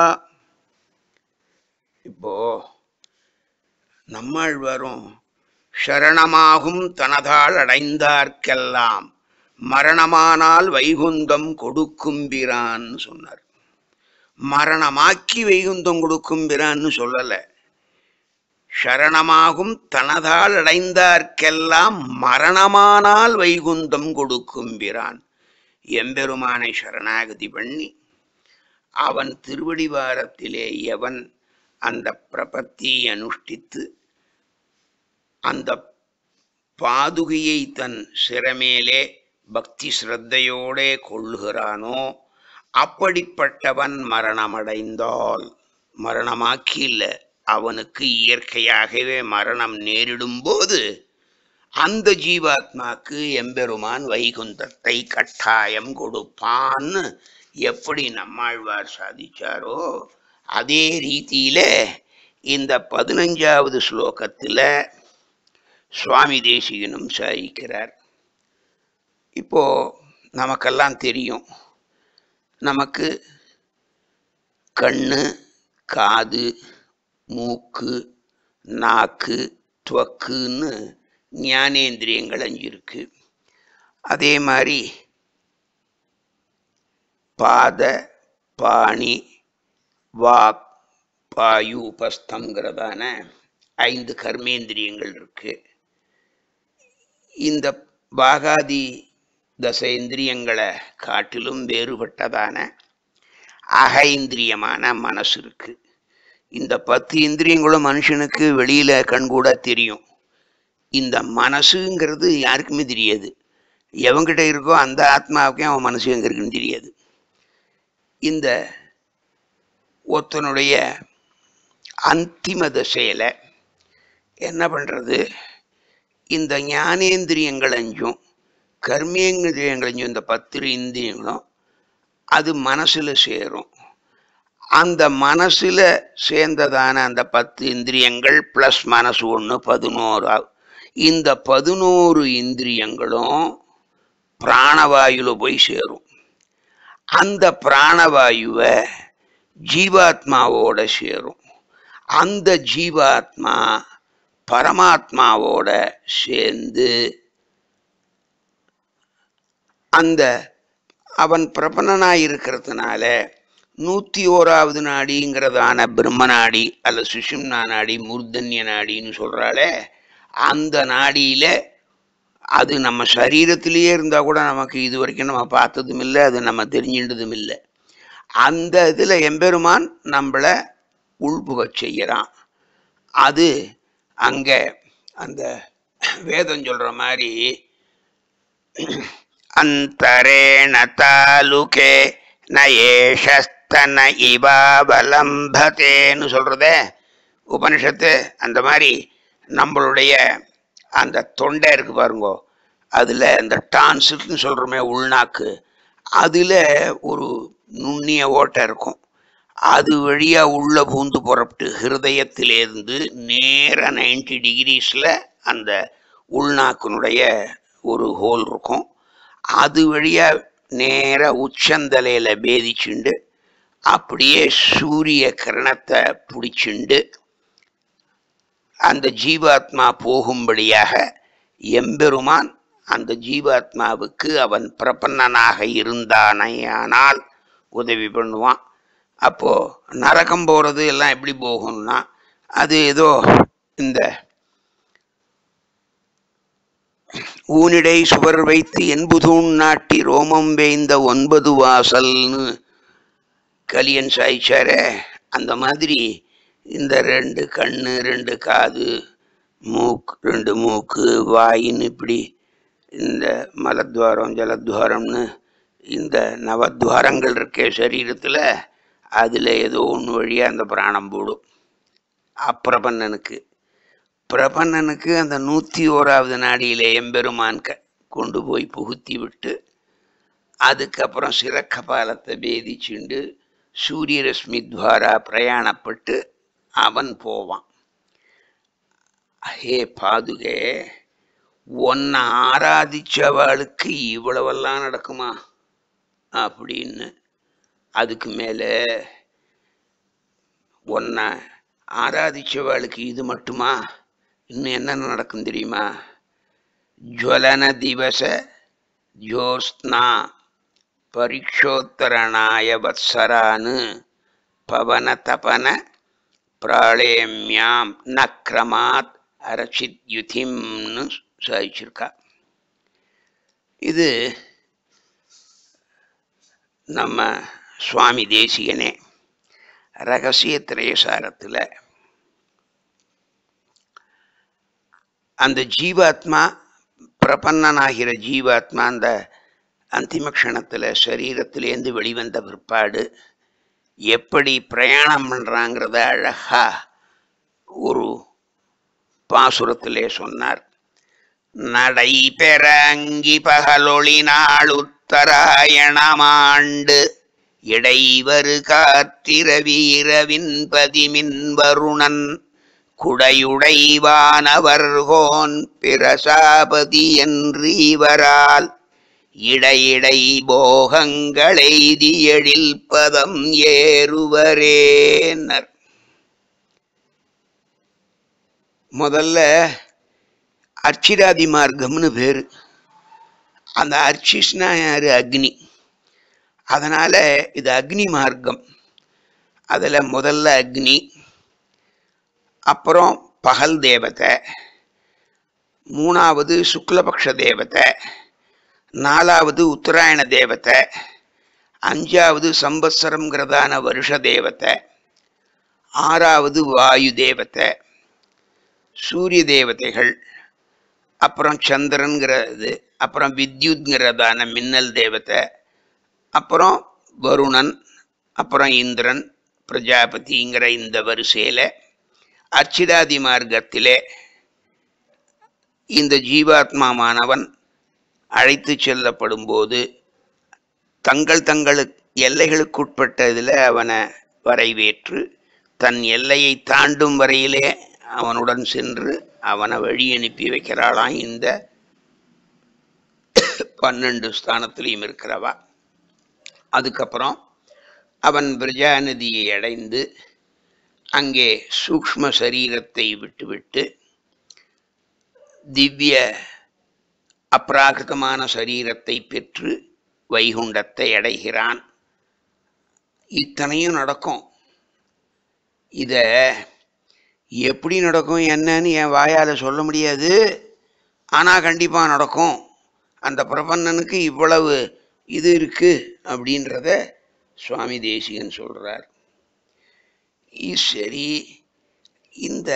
இப்போ நம்மாழ்வாரும் சரணமாகும் தனதால் அடைந்தார்க்கெல்லாம் மரணமானால் வைகுந்தம் கொடுக்கும்பிரான்னு சொன்னார் மரணமாக்கி வைகுந்தம் கொடுக்கும்பிரான்னு சொல்லலை சரணமாகும் தனதால் அடைந்தார்க்கெல்லாம் மரணமானால் வைகுந்தம் கொடுக்கும்பிரான் எம்பெருமானை சரணாகதி பண்ணி அவன் திருவடிவாரத்திலே எவன் அந்த பிரபத்தியை அனுஷ்டித்து அந்த பாதுகையை தன் சிறமேலே பக்தி ஸ்ரத்தையோடே கொள்ளுகிறானோ அப்படிப்பட்டவன் மரணமடைந்தால் மரணமாக்கி இல்லை அவனுக்கு இயற்கையாகவே மரணம் நேரிடும்போது அந்த ஜீவாத்மாக்கு எம்பெருமான் வைகுந்தத்தை கட்டாயம் கொடுப்பான்னு எப்படி நம்மாழ்வார் சாதிச்சாரோ அதே ரீதியில இந்த பதினஞ்சாவது ஸ்லோகத்தில் சுவாமி தேசிகனும் சாதிக்கிறார் இப்போ நமக்கெல்லாம் தெரியும் நமக்கு கண்ணு காது மூக்கு நாக்கு துவக்குன்னு ஞானேந்திரியங்கள் அஞ்சு இருக்கு அதே மாதிரி பாத பாணி வாக் பாயு உபஸ்தங்கிறதான ஐந்து கர்மேந்திரியங்கள் இருக்கு இந்த பாகாதி தசேந்திரியங்களை காட்டிலும் வேறுபட்டதான அகைந்திரியமான மனசு இருக்கு இந்த பத்து இந்திரியங்களும் மனுஷனுக்கு வெளியில கண்கூட தெரியும் இந்த மனசுங்கிறது யாருக்குமே தெரியாது எவங்கிட்ட இருக்கோ அந்த ஆத்மாவுக்கே அவன் மனசு எங்க இருக்குன்னு தெரியாது இந்த ஒருத்தனுடைய அந்திம தசையில என்ன பண்றது இந்த ஞானேந்திரியங்கள் அஞ்சும் கர்மேந்திரியங்கள் அஞ்சும் இந்த பத்து இந்திரியங்களும் அது மனசுல சேரும் அந்த மனசுல சேர்ந்ததான அந்த பத்து இந்திரியங்கள் பிளஸ் மனசு ஒன்று பதினோரு ஆகும். இந்த பதினோரு இந்திரியங்களும் பிராணவாயுல போய் சேரும் அந்த பிராணவாயுவை ஜீவாத்மாவோட சேரும் அந்த ஜீவாத்மா பரமாத்மாவோட சேர்ந்து அந்த அவன் பிரபன்னனாய் இருக்கிறதுனால நூத்தி ஓராவது நாடிங்கிறதான பிரம்ம நாடி அல்ல சுஷும்னா நாடி மூர்தன்ய நாடின்னு சொல்றாளே அந்த நாடியில அது நம்ம சரீரத்திலேயே இருந்தா கூட நமக்கு இது வரைக்கும் நம்ம பார்த்ததும் இல்லை அது நம்ம தெரிஞ்சின்றதும் இல்லை அந்த இதுல எம்பெருமான் நம்மள உள்புகச் செய்யறான் அது அங்க அந்த வேதம் சொல்ற மாதிரி அந்தரேண தாலுகே நயேஷஸ்தன இவாவலம்பதேன்னு சொல்றதே உபனிஷத்து அந்த மாதிரி நம்மளுடைய அந்த தொண்டை இருக்கு பாருங்கோ அதுல அந்த டான்சில்னு சொல்றோமே உள்நாக்கு அதுல ஒரு நுண்ணிய ஓட்டை இருக்கும் அது வழியா உள்ள பூந்து புறப்பட்டு ஹிருதயத்திலேருந்து நேர 90 டிகிரிஸ்ல அந்த உள்நாக்கினுடைய ஒரு ஹோல் இருக்கும் அது வழியா நேர உச்சந்தலையில பேதிச்சுண்டு அப்படியே சூரிய கிரணத்தை பிடிச்சுண்டு அந்த ஜீவாத்மா போகும்படியாக எம்பெருமான் அந்த ஜீவாத்மாவுக்கு அவன் பிரபன்னனாக இருந்தானேயானால் உதவி பண்ணுவான் அப்போ நரகம் போறது எல்லாம் எப்படி போகும்னா அது ஏதோ இந்த ஊனிடை சுவர் வைத்து என்புதூண் நாட்டி ரோமம் வேய்ந்த ஒன்பது வாசல்னு கலியன் சாய்ச்சாரே அந்த மாதிரி இந்த ரெண்டு கண்ணு ரெண்டு காது மூக்கு ரெண்டு மூக்கு வாயின்னு இப்படி இந்த மலத்வாரம் ஜலத்வாரம்னு இந்த நவத்வாரங்கள் இருக்கே சரீரத்தில் அதில் ஏதோ ஒன்று வழியாக அந்த பிராணம் போடும் அப்பிரபன்னனுக்கு பிரபன்னனுக்கு அந்த நூற்றி ஓராவது நாடியிலே எம்பெருமான் க கொண்டு போய் புகுத்தி விட்டு அதுக்கப்புறம் சிறக்கபாலத்தை பேதிச்சுண்டு சூரிய ரஷ்மி துவாரா பிரயாணப்பட்டு அவன் போவான் ஹே பாதுகே உன்னை ஆராதிச்சவளுக்கு இவ்வளவெல்லாம் நடக்குமா அப்படின்னு அதுக்கு மேலே உன்னை ஆராதிச்சவளுக்கு இது மட்டுமா இன்னும் என்னென்ன நடக்கும் தெரியுமா ஜுவலன திவச ஜோஸ்னா பரீட்சோத்தரணாய வத்சரான்னு பவன தபன பிராளேமியாம் நக்ரமாத் அரசித் யுதிம்னு சாதிச்சிருக்கா இது நம்ம சுவாமி தேசிகனே ரகசிய திரயசாரத்தில் அந்த ஜீவாத்மா பிரபன்னனாகிற ஜீவாத்மா அந்த அந்திம க்ஷணத்தில் சரீரத்திலேருந்து வெளிவந்த பிற்பாடு எப்படி பிரயாணம் பண்ணுறாங்கிறத அழகா ஒரு பாசுரத்திலே சொன்னார் நடை பெற அங்கி பகலொளி நாளுத்தராயணமாண்டு இடைவரு காத்திரவி இரவின் பதிமின் வருணன் குடையுடைவானவர்கோன் பிரசாபதி என்று இவரால் இடையிடை போகங்களெய்தி எழில் பதம் ஏறுவரேனர் முதல்ல அர்ச்சிராதி மார்க்கம்னு பேரு அந்த அர்ச்சிஸ்னா யாரு அக்னி அதனால இது அக்னி மார்க்கம் அதில் முதல்ல அக்னி அப்புறம் பகல் தேவதை மூணாவது சுக்லபக்ஷ தேவதை நாலாவது உத்தராயண தேவதை அஞ்சாவது சம்பத்சரம்ங்கிறதான வருஷ தேவதை ஆறாவது வாயு தேவதை சூரிய தேவதைகள் அப்புறம் சந்திரன்கிறது அப்புறம் வித்யுத்ங்கிறதான மின்னல் தேவதை அப்புறம் வருணன் அப்புறம் இந்திரன் பிரஜாபதிங்கிற இந்த வரிசையில் அச்சிராதி மார்க்கத்திலே இந்த ஜீவாத்மாவானவன் அழைத்து செல்லப்படும் போது தங்கள் தங்களுக்கு எல்லைகளுக்குட்பட்ட இதில் அவனை வரவேற்று தன் எல்லையை தாண்டும் வரையிலே அவனுடன் சென்று அவனை வழி அனுப்பி வைக்கிறாளாம் இந்த பன்னெண்டு ஸ்தானத்திலையும் இருக்கிறவா அதுக்கப்புறம் அவன் பிரஜாநதியை அடைந்து அங்கே சூக்ஷ்ம சரீரத்தை விட்டுவிட்டு திவ்ய அப்ராகிருதமான சரீரத்தை பெற்று வைகுண்டத்தை அடைகிறான் இத்தனையும் நடக்கும் இத எப்படி நடக்கும் என்னன்னு என் வாயால் சொல்ல முடியாது ஆனால் கண்டிப்பாக நடக்கும் அந்த பிரபன்னனுக்கு இவ்வளவு இது இருக்கு அப்படின்றத சுவாமி தேசிகன் சொல்றார் சரி இந்த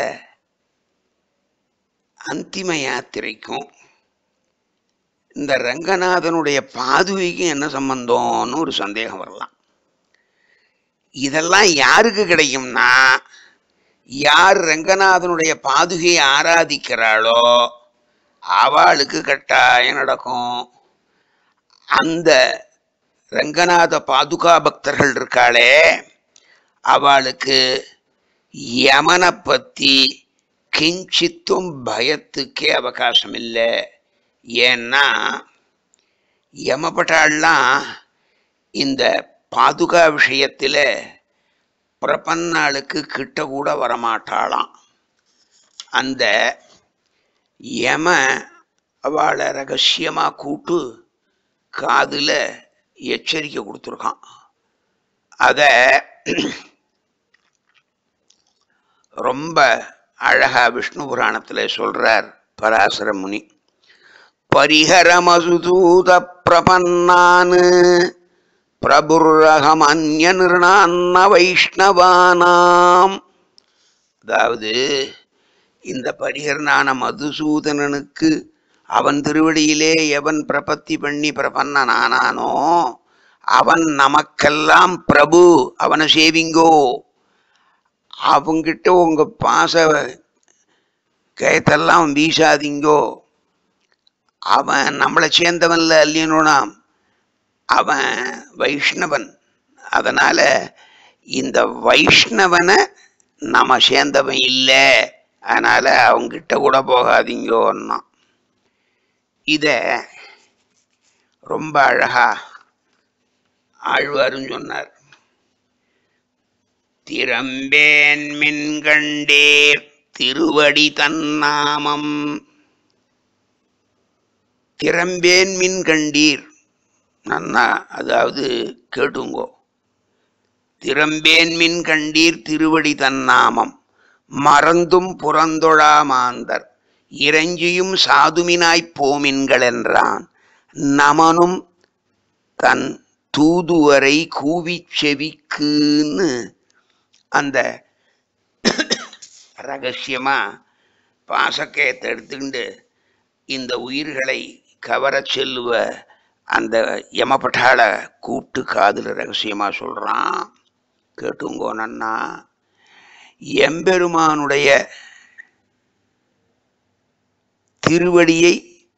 அந்திம யாத்திரைக்கும் இந்த ரங்கநாதனுடைய பாதுகைக்கும் என்ன சம்பந்தம்னு ஒரு சந்தேகம் வரலாம் இதெல்லாம் யாருக்கு கிடைக்கும்னா யார் ரங்கநாதனுடைய பாதுகையை ஆராதிக்கிறாளோ அவளுக்கு கட்டாயம் நடக்கும் அந்த ரங்கநாத பாதுகா பக்தர்கள் இருக்காளே அவளுக்கு யமனை பற்றி கிஞ்சித்தும் பயத்துக்கே அவகாசம் இல்லை ஏன்னா யமபட்டாள்லாம் இந்த பாதுகா விஷயத்தில் பிரபன்னாளுக்கு கிட்ட கூட வரமாட்டாளாம் அந்த யம அவளை ரகசியமாக கூட்டு காதில் எச்சரிக்கை கொடுத்துருக்கான் அதை ரொம்ப அழகா விஷ்ணு புராணத்தில் சொல்றார் பராசர முனி பரிஹரமசுதூத பிரபன்னான் பிரபுரகம் அந்ய நிர்ணான்ன வைஷ்ணவானாம் அதாவது இந்த பரிகரனான மதுசூதனனுக்கு அவன் திருவடியிலே எவன் பிரபத்தி பண்ணி பிரபன்னனானானோ அவன் நமக்கெல்லாம் பிரபு அவனை சேவிங்கோ அவங்கிட்ட உங்க பாச கயத்தெல்லாம் வீசாதீங்கோ அவன் நம்மளை சேர்ந்தவன்ல அல்லியனுனாம் அவன் வைஷ்ணவன் அதனால இந்த வைஷ்ணவனை நம்ம சேர்ந்தவன் இல்லை அதனால அவங்கிட்ட கூட போகாதீங்கோன்னா இத ரொம்ப அழகா ஆழ்வாரும் சொன்னார் திறம்பேன் மின்கண்டேர் திருவடி தன்னாமம் திறம்பேன் மின் கண்டீர் நன்னா அதாவது கேட்டுங்கோ திறம்பேன் மின் கண்டீர் திருவடி தன்னாமம் மறந்தும் புறந்தொழா மாந்தர் இறைஞ்சியும் சாதுமினாய்ப் போமின்கள் என்றான் நமனும் தன் தூதுவரை கூவிச் செவிக்குன்னு அந்த ரகசியமா பாசக்கயத்தை எடுத்துக்கிண்டு இந்த உயிர்களை கவரச் செல்லுவ அந்த யமபட்டாள கூப்பிட்டு காதுல ரகசியமா சொல்றான் கேட்டுங்கோ நன்னா எம்பெருமானுடைய திருவடியை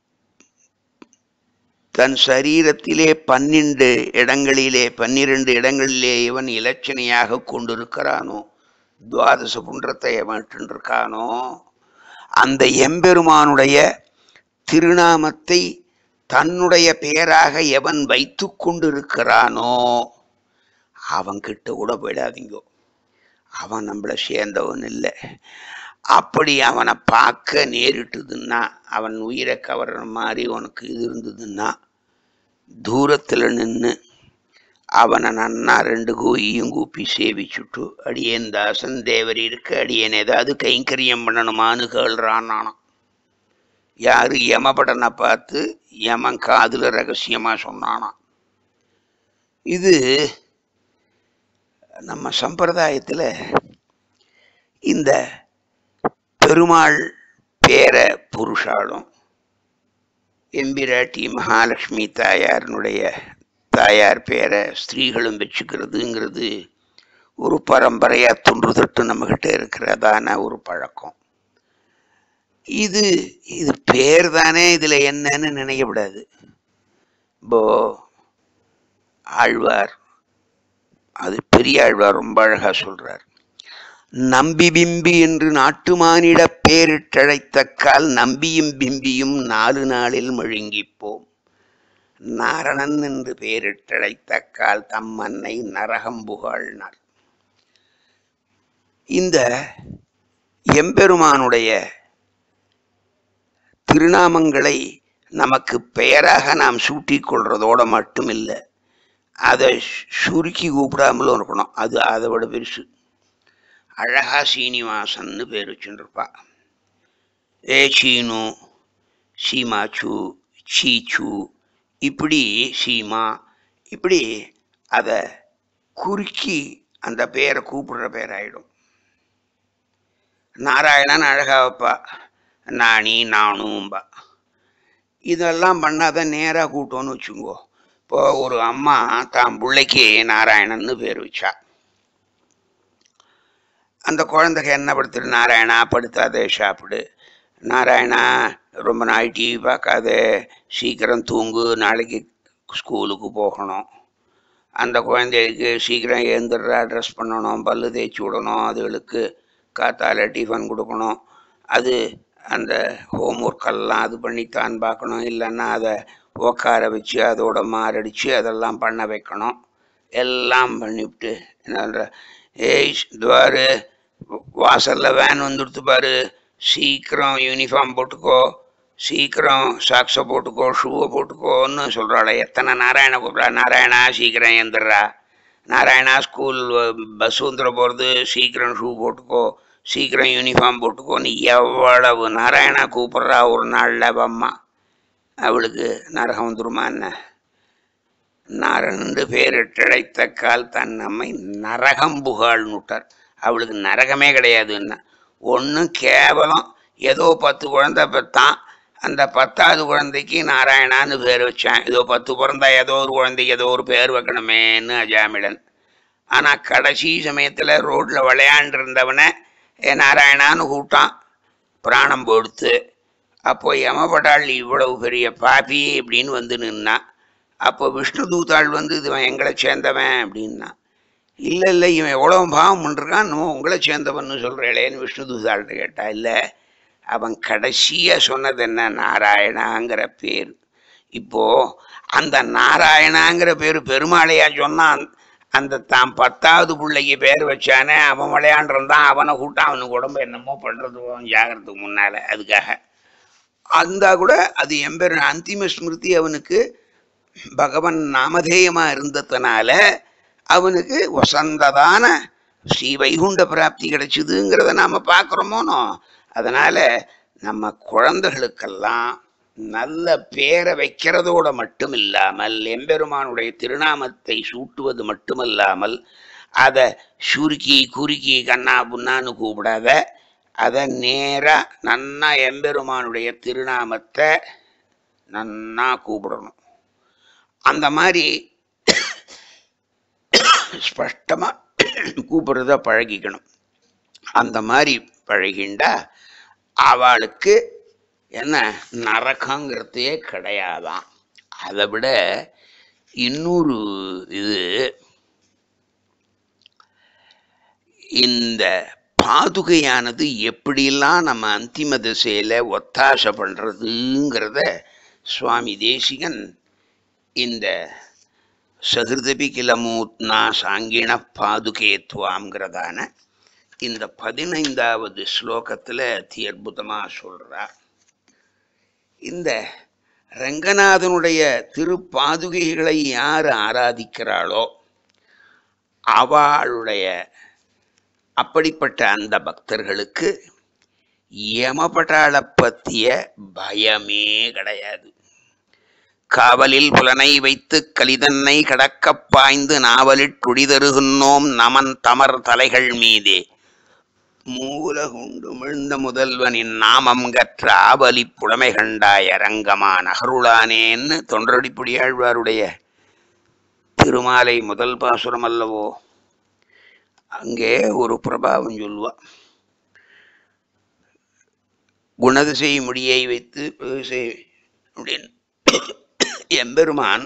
தன் சரீரத்திலே பன்னிரண்டு இடங்களிலே பன்னிரண்டு இடங்களிலே இவன் இலட்சணையாக கொண்டிருக்கிறானோ துவாதச புன்றத்தை எவன் இருக்கானோ அந்த எம்பெருமானுடைய திருநாமத்தை தன்னுடைய பெயராக எவன் வைத்து கொண்டிருக்கிறானோ அவன் கிட்ட கூட போயிடாதீங்கோ அவன் நம்மளை சேர்ந்தவன் இல்லை அப்படி அவனை பார்க்க நேரிட்டுதுன்னா அவன் உயிரை கவர்ற மாதிரி உனக்கு இது இருந்ததுன்னா தூரத்தில் நின்று அவனை நன்னா ரெண்டு கூயும் கூப்பி சேவிச்சுட்டு அடியேன் தாசன் தேவர் இருக்கு அடியேன் ஏதாவது கைங்கரியம் பண்ணணுமான்னு கேள்றான் நானாம் யாரு யமபடனை பார்த்து யமன் காதுல ரகசியமா சொன்னானாம் இது நம்ம சம்பிரதாயத்தில் இந்த பெருமாள் பேர புருஷாலும் எம்பிராட்டி மகாலட்சுமி தாயாரினுடைய தாயார் பேரை ஸ்திரீகளும் வச்சுக்கிறதுங்கிறது ஒரு பரம்பரையாக தொன்று தொட்டு நம்மக்கிட்ட இருக்கிறதான ஒரு பழக்கம் இது இது பேர் தானே இதில் என்னன்னு நினைக்கக்கூடாது இப்போ ஆழ்வார் அது பெரிய ஆழ்வார் ரொம்ப அழகாக சொல்கிறார் நம்பி பிம்பி என்று நாட்டு மானிட பேரிட்டழைத்த கால் நம்பியும் பிம்பியும் நாலு நாளில் முழுங்கிப்போம் நாரணன் என்று பேரிட்டழைத்த கால் தம்மன்னை நரகம் புகழ்னார் இந்த எம்பெருமானுடைய திருநாமங்களை நமக்கு பெயராக நாம் சூட்டிக் கொள்றதோட மட்டும் இல்லை அதை சு- சுருக்கி கூப்பிடாமலும் இருக்கணும் அது அதை விட பெருசு அழகா சீனிவாசன்னு பேர் வச்சுருப்பா ஏ சீனு சீமாச்சு சீச்சு இப்படி சீமா இப்படி அதை குறுக்கி அந்த பேரை கூப்பிடுற பேராயிடும் நாராயணன் அழகா வைப்பா நாணி நானும்பா இதெல்லாம் பண்ணாதான் நேராக கூட்டோன்னு வச்சுக்கோ இப்போ ஒரு அம்மா தான் பிள்ளைக்கு நாராயணன்னு பேர் வச்சா அந்த குழந்தைக்கு என்ன படுத்துரு நாராயணா படுத்தாதே சாப்பிடு நாராயணா ரொம்ப நாள் டிவி பார்க்காத சீக்கிரம் தூங்கு நாளைக்கு ஸ்கூலுக்கு போகணும் அந்த குழந்தைகளுக்கு சீக்கிரம் எழுந்துடுறா ட்ரெஸ் பண்ணணும் பல்லு தேய்ச்சி விடணும் அதுகளுக்கு காத்தால டிஃபன் கொடுக்கணும் அது அந்த ஹோம்ஒர்க் எல்லாம் அது பண்ணித்தான் பார்க்கணும் இல்லைன்னா அதை உக்கார வச்சு அதோட மாரடிச்சு அதெல்லாம் பண்ண வைக்கணும் எல்லாம் பண்ணிவிட்டு என்ன ஏய் துவாரு வாசலில் வேன் வந்துடுத்து பாரு சீக்கிரம் யூனிஃபார்ம் போட்டுக்கோ சீக்கிரம் சாக்ஸை போட்டுக்கோ ஷூவை போட்டுக்கோன்னு சொல்கிறாள் எத்தனை நாராயண கூப்பிடா நாராயணா சீக்கிரம் எந்திரா நாராயணா ஸ்கூல் பஸ் வந்துட போகிறது சீக்கிரம் ஷூ போட்டுக்கோ சீக்கிரம் யூனிஃபார்ம் போட்டுக்கோன்னு எவ்வளவு நாராயணா கூப்பிட்றா ஒரு நாளில் அம்மா அவளுக்கு நரகம் வந்துருமா என்ன நாரண்டு பேரிட்டழைத்த கால் தன் நம்மை நரகம் புகாள்னு விட்டார் அவளுக்கு நரகமே கிடையாதுன்னா ஒன்றும் கேவலம் ஏதோ பத்து குழந்தை பெற்றான் அந்த பத்தாவது குழந்தைக்கு நாராயணான்னு பேர் வச்சான் ஏதோ பத்து பிறந்தா ஏதோ ஒரு குழந்தைக்கு ஏதோ ஒரு பேர் வைக்கணுமேன்னு அஜாமிழன் ஆனால் கடைசி சமயத்தில் ரோட்டில் விளையாண்டுருந்தவனை ஏ நாராயணான்னு கூப்பிட்டான் பிராணம் போடுத்து அப்போ யமபட்டாள் இவ்வளவு பெரிய பாப்பி இப்படின்னு வந்து நின்னா அப்போ விஷ்ணு தூத்தாள் வந்து இவன் எங்களை சேர்ந்தவன் அப்படின்னா இல்லை இல்லை இவன் எவ்வளோ பாவம் பண்ணிருக்கான் இன்னும் உங்களை சேர்ந்தவன்னு சொல்கிறேளேன்னு விஷ்ணு தூதாள்கிட்ட கேட்டா இல்லை அவன் கடைசியாக சொன்னது என்ன நாராயணாங்கிற பேர் இப்போ அந்த நாராயணாங்கிற பேர் பெருமாளையா சொன்னான் அந்த தான் பத்தாவது பிள்ளைக்கு பேர் வச்சானே அவன் விளையாண்டுருந்தான் அவனை கூட்டான் அவனுக்கு உடம்பு என்னமோ பண்ணுறது ஜாகிறதுக்கு முன்னால் அதுக்காக அந்த கூட அது எம்பெரு அந்திம ஸ்மிருதி அவனுக்கு பகவன் நாமதேயமா இருந்ததுனால அவனுக்கு வசந்ததான ஸ்ரீ வைகுண்ட பிராப்தி கிடைச்சுதுங்கிறத நாம பார்க்குறோமோனோ அதனால நம்ம குழந்தைகளுக்கெல்லாம் நல்ல பேரை வைக்கிறதோட மட்டும் இல்லாமல் எம்பெருமானுடைய திருநாமத்தை சூட்டுவது மட்டுமல்லாமல் அதை சுருக்கி குறுக்கி கண்ணா புண்ணான்னு கூப்பிடாத அதை நேராக நன்னா எம்பெருமானுடைய திருநாமத்தை நன்னா கூப்பிடணும் அந்த மாதிரி ஸ்பஷ்டமாக கூப்பிடுறத பழகிக்கணும் அந்த மாதிரி பழகிண்டா அவளுக்கு என்ன நரகங்கிறதே கிடையாதான் அதை விட இன்னொரு இது இந்த பாதுகையானது எப்படிலாம் நம்ம அந்திம திசையில் ஒத்தாசை பண்ணுறதுங்கிறத சுவாமி தேசிகன் இந்த சகிருதபி கிலமூத்னா சாங்கிண பாதுகேத்வாங்கிறதான இந்த பதினைந்தாவது ஸ்லோகத்தில் அதி அற்புதமாக சொல்கிறார் இந்த ரங்கநாதனுடைய திருப்பாதுகைகளை யார் ஆராதிக்கிறாளோ அவளுடைய அப்படிப்பட்ட அந்த பக்தர்களுக்கு யமபட்டாள பற்றிய பயமே கிடையாது காவலில் புலனை வைத்து கலிதன்னை கடக்கப் பாய்ந்து நாவலிட் துடிதருகின்றோம் நமன் தமர் தலைகள் மீதே மூலகுண்டு மிழ்ந்த முதல்வனின் நாமம் கற்ற ஆவலி புலமை கண்டாய ரங்கமா நகருளானேன்னு தொண்டரடிப்புடியாழ்வாருடைய திருமாலை முதல் பாசுரம் அல்லவோ அங்கே ஒரு பிரபாவம் சொல்லுவா குணதிசை முடியை வைத்து பெருசை அப்படின்னு எம்பெருமான்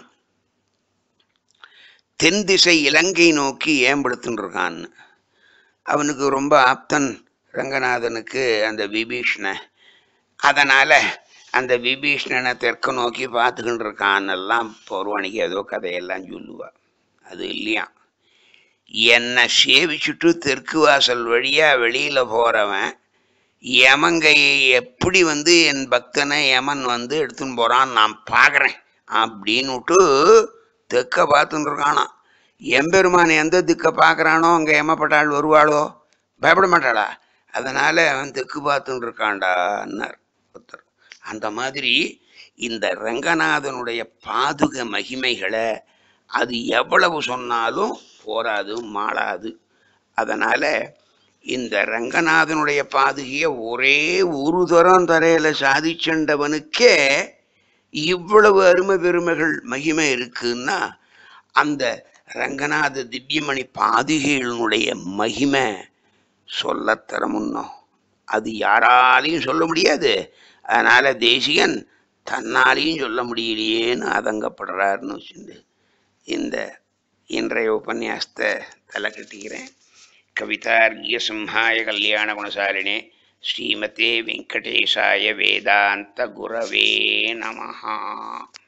தென் திசை இலங்கை நோக்கி ஏம்படுத்துன்னு இருக்கான்னு அவனுக்கு ரொம்ப ஆப்தன் ரங்கநாதனுக்கு அந்த விபீஷ்ண அதனால் அந்த விபீஷ்ணனை தெற்கு நோக்கி பார்த்துக்கிட்டு இருக்கான்னெல்லாம் பௌர்வாணிக்கு ஏதோ கதையெல்லாம் சொல்லுவா அது இல்லையா என்னை சேவிச்சுட்டு தெற்கு வாசல் வழியாக வெளியில் போகிறவன் யமங்கையை எப்படி வந்து என் பக்தனை யமன் வந்து எடுத்துன்னு போறான் நான் பார்க்குறேன் அப்படின்னுட்டு தெக்க பார்த்துன்னு இருக்கானாம் எம்பெருமான் எந்த திக்கை பார்க்குறானோ அங்கே யமப்பட்டாள் வருவாளோ பயப்பட மாட்டாளா அதனால அவன் தெற்கு பார்த்துன்னு இருக்கான்டான்னார் ஒருத்தர் அந்த மாதிரி இந்த ரங்கநாதனுடைய பாதுக மகிமைகளை அது எவ்வளவு சொன்னாலும் போராது மாளாது அதனால இந்த ரங்கநாதனுடைய பாதுகையை ஒரே ஒரு தரம் தரையில சாதிச்சண்டவனுக்கே இவ்வளவு அருமை பெருமைகள் மகிமை இருக்குன்னா அந்த ரங்கநாத திவ்யமணி பாதுகைகளினுடைய மகிமை சொல்லத்தர முன்னோம் அது யாராலையும் சொல்ல முடியாது அதனால தேசிகன் தன்னாலையும் சொல்ல முடியலையேன்னு அதங்கப்படுறாருன்னு வச்சுண்டு இந்த இன்றைய உபன்யாசத்தை தலை கட்டிக்கிறேன் கவிதார்கிய சிம்ஹாய கல்யாண குணசாலினே ஸ்ரீமதே வெங்கடேசாய வேதாந்த குரவே நமஹா